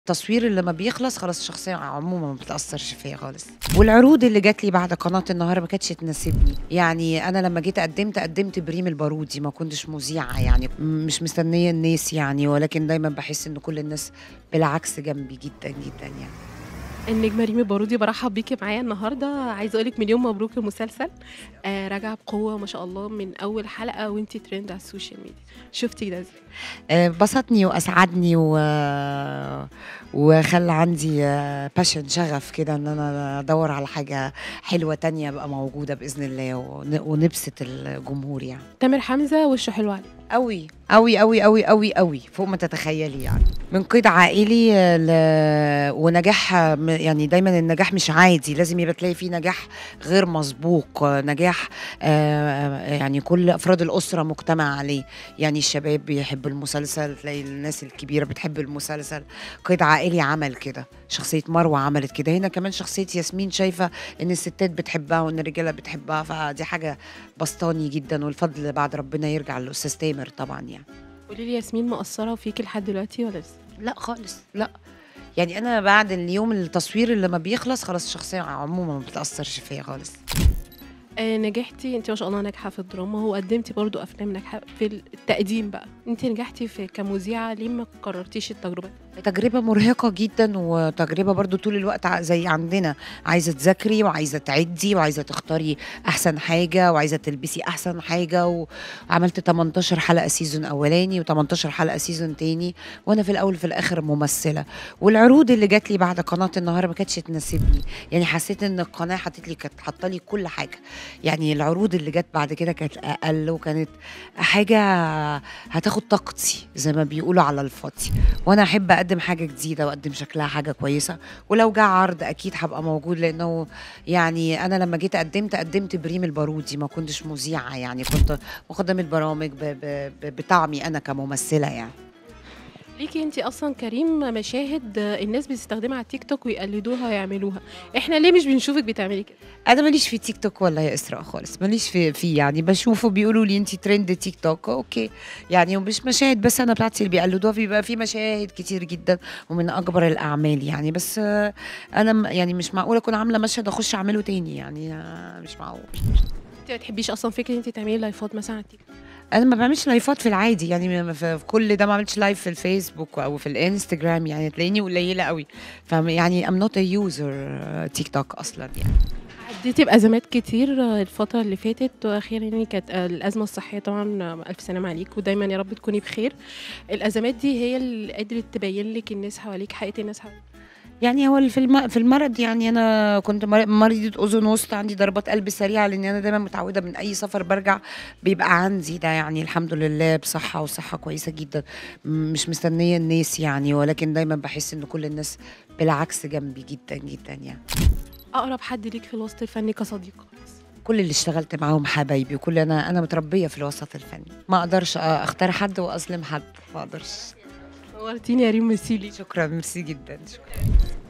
التصوير اللي لما بيخلص خلاص الشخصية عموما ما بتأثرش فيا خالص والعروض اللي جات لي بعد قناة النهار ما كانتش تناسبني يعني أنا لما جيت قدمت قدمت بريم البارودي ما كنتش مذيعة يعني مش مستنية الناس يعني ولكن دايما بحس إن كل الناس بالعكس جنبي جدا جدا يعني النجمة ريم البارودي برحب بيكي معايا النهارده عايزه اقولك مليون مبروك المسلسل آه راجعه بقوه ما شاء الله من اول حلقه وانتي ترند على السوشيال ميديا شفتي ده ازاي آه، بسطني واسعدني و... وخلى عندي باشن شغف كده ان انا ادور على حاجه حلوه تانية ابقى موجوده باذن الله ون... ونبسط الجمهور يعني تامر حمزه وشه حلو عليه قوي قوي قوي قوي قوي قوي فوق ما تتخيلي يعني من قيد عائلي ل... ونجاح م- يعني دايما النجاح مش عادي لازم يبقى تلاقي فيه نجاح غير مسبوق نجاح آه، يعني كل افراد الاسره مجتمع عليه يعني الشباب بيحبوا المسلسل تلاقي الناس الكبيره بتحب المسلسل قيد عائلي عمل كده شخصيه مروه عملت كده هنا كمان شخصيه ياسمين شايفه ان الستات بتحبها وان الرجاله بتحبها فدي حاجه بسطاني جدا والفضل بعد ربنا يرجع للاستاذ تامر طبعا يعني قولي لي ياسمين مقصره فيكي لحد دلوقتي ولا لسه لا خالص لا يعني انا بعد اليوم التصوير اللي لما بيخلص خلاص الشخصيه عموما ما بتاثرش فيا خالص آه نجحتي انت ما شاء الله ناجحه في الدراما وقدمتي برضو افلام ناجحه في التقديم بقى انت نجحتي في كمذيعه ليه ما قررتيش التجربه تجربة مرهقة جدا وتجربة برضو طول الوقت ع- زي عندنا عايزة تذاكري وعايزة تعدي وعايزة تختاري أحسن حاجة وعايزة تلبسي أحسن حاجة وعملت 18 حلقة سيزون أولاني و18 حلقة سيزون تاني وأنا في الأول في الآخر ممثلة والعروض اللي جات لي بعد قناة النهار ما كانتش تناسبني يعني حسيت إن القناة حطت لي كانت حاطة لي كل حاجة يعني العروض اللي جت بعد كده كانت أقل وكانت حاجة هتاخد طاقتي زي ما بيقولوا على الفاضي وانا احب اقدم حاجه جديده واقدم شكلها حاجه كويسه ولو جه عرض اكيد هبقى موجود لانه يعني انا لما جيت قدمت قدمت بريم البارودي ما كنتش مذيعه يعني كنت مقدمه برامج ب- ب- ب- بطعمي انا كممثله يعني ليكي انت اصلا كريم مشاهد آه، الناس بتستخدمها على التيك توك ويقلدوها ويعملوها احنا ليه مش بنشوفك بتعملي كده انا ماليش في تيك توك ولا يا اسراء خالص ماليش في فيه يعني بشوفه بيقولوا لي انت ترند تيك توك اوكي يعني ومش مشاهد بس انا بتاعتي اللي بيقلدوها بيبقى في مشاهد كتير جدا ومن اكبر الاعمال يعني بس آه، انا م- يعني مش معقوله اكون عامله مشهد اخش اعمله تاني يعني آه، مش معقول انت ما تحبيش اصلا فكره انت تعملي لايفات مثلا على التيك توك انا ما بعملش لايفات في العادي يعني ما- في في كل ده ما عملتش لايف في الفيسبوك او في الانستجرام يعني تلاقيني قليله قوي فيعني ام نوت ا يوزر تيك توك اصلا يعني عديتي بازمات كتير آه، الفتره اللي فاتت واخيرا يعني كانت آه، الازمه الصحيه طبعا آه، الف سلامه عليك ودايما يا رب تكوني بخير الازمات دي هي اللي قدرت تبين لك الناس حواليك حقيقه الناس حواليك يعني هو في الم... في المرض يعني انا كنت مر- مريضه اذن وسطى عندي ضربات قلب سريعه لان انا دايما متعوده من اي سفر برجع بيبقى عندي ده يعني الحمد لله بصحه وصحه كويسه جدا م- مش مستنيه الناس يعني ولكن دايما بحس ان كل الناس بالعكس جنبي جدا جدا يعني اقرب حد ليك في الوسط الفني كصديقه كل اللي اشتغلت معاهم حبايبي وكل انا انا متربيه في الوسط الفني ما اقدرش اختار حد واظلم حد ما اقدرش نورتيني يا ريم ميرسي ليك شكرا ميرسي جدا شكرا